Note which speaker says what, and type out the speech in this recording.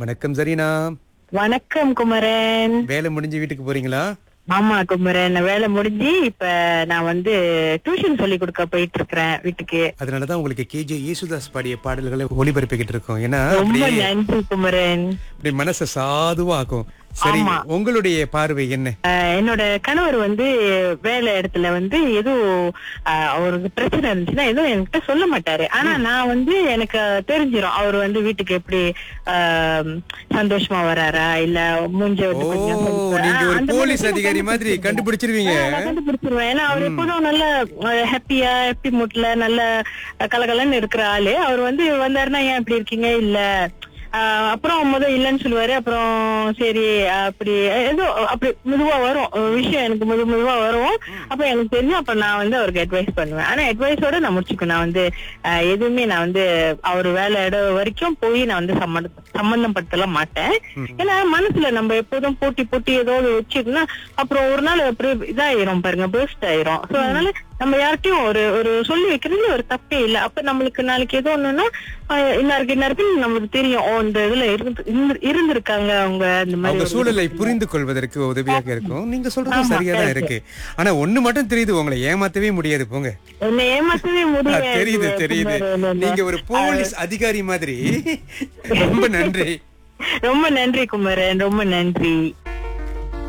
Speaker 1: வணக்கம் சரினா
Speaker 2: வணக்கம் குமரன்
Speaker 1: வேலை முடிஞ்சு வீட்டுக்கு போறீங்களா
Speaker 2: ஆமா குமரன் வேலை முடிஞ்சு இப்ப நான் வந்து டியூஷன் சொல்லி கொடுக்க போயிட்டு இருக்கிறேன் வீட்டுக்கு
Speaker 1: அதனாலதான் உங்களுக்கு கேஜே யேசுதாஸ் பாடிய பாடல்களை ஒளிபரப்பிக்கிட்டு இருக்கோம் ஏன்னா
Speaker 2: ரொம்ப
Speaker 1: அப்படியே
Speaker 2: நன்றி குமரன்
Speaker 1: அப்படி மனசை சாதுவாக்கும் சரி
Speaker 2: ஆமா.
Speaker 1: உங்களுடைய பார்வை என்ன
Speaker 2: அஹ், என்னோட கணவர் வந்து வேலை இடத்துல வந்து ஏதோ அஹ், அவருக்கு பிரச்சனை இருந்துச்சுன்னா எதுவும் என்கிட்ட சொல்ல மாட்டாரு ஆனா நான் வந்து எனக்கு தெரிஞ்சிரும் அவர் வந்து வீட்டுக்கு எப்படி அஹ், சந்தோஷமா வராரா இல்ல மூஞ்ச
Speaker 1: ஓ
Speaker 2: வந்து கொஞ்சம் சொல்லிட்டு வரா.
Speaker 1: நீங்க ஒரு
Speaker 2: அந்த
Speaker 1: போலீஸ்
Speaker 2: மாதிரி
Speaker 1: அதிகாரி மாதிரி
Speaker 2: கண்டுபிடிச்சிருவேன்.
Speaker 1: கண்டுபிடிச்சிருவீங்க
Speaker 2: ஆ, நான் கண்டுபிடிச்சிருவேன் ஏன்னா அவர் எப்போதும் நல்ல ஹாப்பியா ஹாப்பி மூட்ல நல்ல கலகலன்னு இருக்கிற ஆளு அவர் வந்து வந்தாருன்னா ஏன் இப்படி இருக்கீங்க இல்ல ஆஹ் அப்புறம் முத இல்லைன்னு சொல்லுவாரு அப்புறம் சரி அப்படி ஏதோ அப்படி மெதுவா வரும் ஒரு விஷயம் எனக்கு மெது மெதுவா வரும் அப்ப எனக்கு தெரியும் அப்ப நான் வந்து அவருக்கு அட்வைஸ் பண்ணுவேன் ஆனா அட்வைஸோட நான் முடிச்சுக்கணும் நான் வந்து ஆஹ் எதுவுமே நான் வந்து அவர் வேலை இடம் வரைக்கும் போய் நான் வந்து சம்மந்த சம்பந்தப்படுத்தலாம் மாட்டேன் ஏன்னா மனசுல நம்ம எப்போதும் போட்டி போட்டி ஏதோ ஒரு வச்சிருந்தா அப்புறம் ஒரு நாள் அப்படியே இதாயிரும் பாருங்க பேஸ்ட் ஆயிரும் சோ அதனால நம்ம யார்கிட்டயும் ஒரு ஒரு சொல்லி வைக்கிறதுல ஒரு தப்பே இல்ல அப்ப நம்மளுக்கு நாளைக்கு ஏதோ ஒண்ணுன்னா ஆஹ் இன்னாருக்கு இன்னாருக்கு நமக்கு தெரியும் ஓ இந்த இதுல இருந்து இருந்து- இருந்திருக்காங்க அவங்க அந்த மாதிரி
Speaker 1: அவங்க
Speaker 2: ஒரு-
Speaker 1: சூழலை புரிந்து கொள்வதற்கு உதவியாக இருக்கும் நீங்க சொல்றது
Speaker 2: ஆமா,
Speaker 1: சரியா தான்
Speaker 2: correct.
Speaker 1: இருக்கு ஆனா ஒண்ணு மட்டும் தெரியுது உங்களை ஏமாத்தவே முடியாது போங்க
Speaker 2: என்னை ஏமாத்தவே
Speaker 1: ஆ,
Speaker 2: முடியாது
Speaker 1: தெரியுது தெரியுது
Speaker 2: குமாரன்.
Speaker 1: நீங்க ஒரு போலீஸ் அதிகாரி மாதிரி ரொம்ப நன்றி
Speaker 2: ரொம்ப நன்றி குமரன் ரொம்ப நன்றி